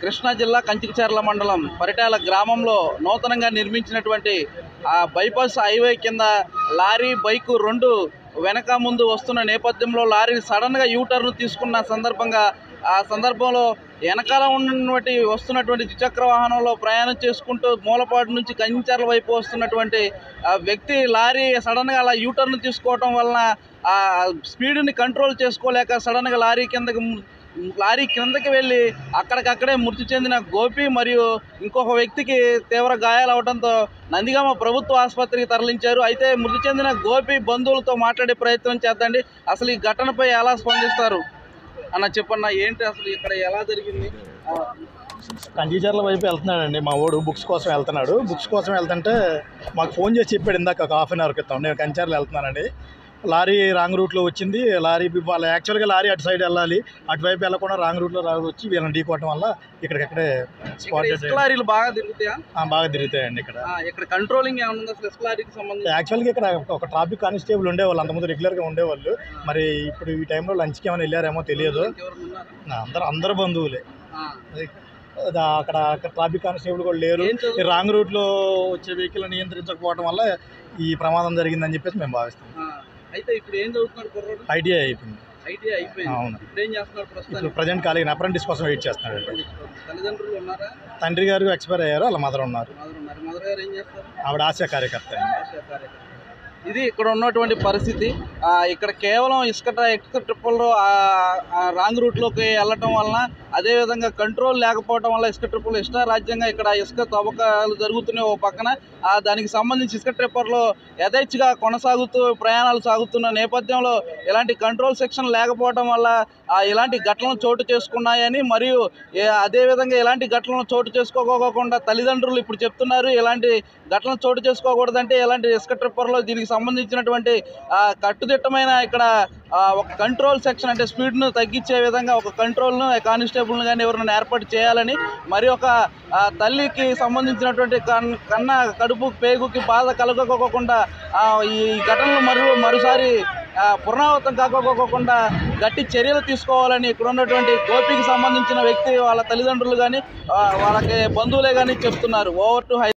కృష్ణా జిల్లా కంచికచర్ల మండలం పరిటాల గ్రామంలో నూతనంగా నిర్మించినటువంటి ఆ బైపాస్ హైవే కింద లారీ బైకు రెండు వెనక ముందు వస్తున్న నేపథ్యంలో లారీ సడన్గా యూటర్న్ తీసుకున్న సందర్భంగా ఆ సందర్భంలో వెనకాల ఉన్నటువంటి వస్తున్నటువంటి ద్విచక్ర వాహనంలో ప్రయాణం చేసుకుంటూ మూలపాటు నుంచి కంచర్ల వైపు వస్తున్నటువంటి ఆ వ్యక్తి లారీ సడన్గా అలా యూటర్న్ తీసుకోవటం వలన ఆ స్పీడ్ని కంట్రోల్ చేసుకోలేక సడన్గా లారీ కిందకి ము- లారీ కిందకి వెళ్ళి అక్కడికక్కడే మృతి చెందిన గోపి మరియు ఇంకొక వ్యక్తికి తీవ్ర గాయాలు అవడంతో నందిగామ ప్రభుత్వ ఆసుపత్రికి తరలించారు అయితే మృతి చెందిన గోపి బంధువులతో మాట్లాడే ప్రయత్నం చేద్దండి అసలు ఈ ఘటనపై ఎలా స్పందిస్తారు అన్న చెప్పన్న ఏంటి అసలు ఇక్కడ ఎలా జరిగింది ఆ, కంచిచర్ల వైపు వెళ్తున్నాడండి మా వాడు బుక్స్ కోసం వెళ్తున్నాడు బుక్స్ కోసం వెళ్తుంటే మాకు ఫోన్ చేసి చెప్పాడు ఇందాక ఒక హాఫ్ అన్ అవర్ క్రితం నేను కంచర్లు వెళ్తున్నానండి లారీ రాంగ్ రూట్లో వచ్చింది లారీ వాళ్ళ యాక్చువల్గా లారీ అటు సైడ్ వెళ్ళాలి అటువైపు వెళ్ళకుండా రాంగ్ రూట్లో రాదు వచ్చి వీళ్ళని ఢీకోవటం వల్ల ఇక్కడికక్కడే ఇక్కడ స్పాట్ ఇసుక లారీలు బాగా తిరుగుతాయా బాగా తిరుగుతాయండి ఇక్కడ ఆ, ఇక్కడ కంట్రోలింగ్ ఏమన్నా ఉందా అసలు ఇసుక లారీకి సంబంధించి యాక్చువల్గా ఇక్కడ ఒక ట్రాఫిక్ కానిస్టేబుల్ ఉండేవాళ్ళు అంతకుముందు రెగ్యులర్గా ఉండేవాళ్ళు మరి ఇప్పుడు ఈ టైంలో లంచ్కి ఏమైనా వెళ్ళారేమో తెలియదు ఎవరైనా ఉన్నారా? అందరు అందరు బంధువులే ఆ. అది అక్కడ అక్కడ ట్రాఫిక్ కానిస్టేబుల్ కూడా లేరు ఏం చదువు- ఈ రాంగ్ రూట్లో వచ్చే వెహికల్ నియంత్రించకపోవడం వల్ల ఈ ప్రమాదం జరిగిందని చెప్పేసి మేము భావిస్తాం ఆ, అయితే ఇప్పుడు ఏం చదువుతున్నాడు కుర్రోడు ఐటీఐ అయిపోయింది ఐటీఐ అయిపోయింది అవును ఇప్పుడు ఏం చేస్తున్నాడు ఇప్పుడు ప్రస్తుతానికి ప్రజెంట్ ఖాళీ అప్రెంటిస్ కోసం వెయిట్ చేస్తున్నాడు తల్లిదండ్రులు ఉన్నారా తండ్రి గారు ఎక్స్పైర్ అయ్యారు వాళ్ళ మదర్ ఉన్నారు మదర్ ఉన్నారు మదర్ గారు ఏం చేస్తారు ఆవిడ ఆశా కార్యకర్త అండి. ఆశా కార్యకర్త. ఇది ఇక్కడ ఉన్నటువంటి పరిస్థితి ఆ, ఇక్కడ కేవలం ఇసుక ట్ర- ఇసుక ట్రిప్పుల్లో రాంగ్ రూట్లోకి వెళ్ళటం వలన అదేవిధంగా కంట్రోల్ లేకపోవడం వల్ల ఇసుక ట్రిప్పులు ఇష్టారాజ్యంగా ఇక్కడ ఇసుక తవ్వకాలు జరుగుతున్నాయి ఓ పక్కన ఆ, దానికి సంబంధించి ఇసుక ట్రిప్పర్లో యథేచ్ఛగా కొనసాగుతూ ప్రయాణాలు సాగుతున్న నేపథ్యంలో ఇలాంటి కంట్రోల్ సెక్షన్ లేకపోవడం వల్ల ఆ, ఇలాంటి ఘటనలు చోటు చేసుకున్నాయని మరియు ఏ- అదేవిధంగా ఇలాంటి ఘటనలు చోటు చేసుకోకోకుండా తల్లిదండ్రులు ఇప్పుడు చెప్తున్నారు ఇలాంటి ఘటనలు చోటు చేసుకోకూడదంటే ఇలాంటి ఇసుక ట్రిప్పర్లో దీనికి సంబంధించినటువంటి ఆ, కట్టుదిట్టమైన ఇక్కడ ఆ, ఒక కంట్రోల్ సెక్షన్ అంటే స్పీడ్ను తగ్గించే విధంగా ఒక కంట్రోల్ను కానిస్టేబుల్ని కానీ ఎవరైనా ఏర్పాటు చేయాలని మరి ఒక ఆ, తల్లికి సంబంధించినటువంటి కన్ కన్న కడుపు పేగుకి బాధ కలగకోకుండా ఆ, ఈ ఘటనలు మరు మరోసారి ఆ, పునరావృతం కాకోకుండా గట్టి చర్యలు తీసుకోవాలని ఇక్కడ ఉన్నటువంటి గోపికి సంబంధించిన వ్యక్తి వాళ్ళ తల్లిదండ్రులు కానీ వాళ్ళకి బంధువులే కానీ చెప్తున్నారు ఓవర్ టు హై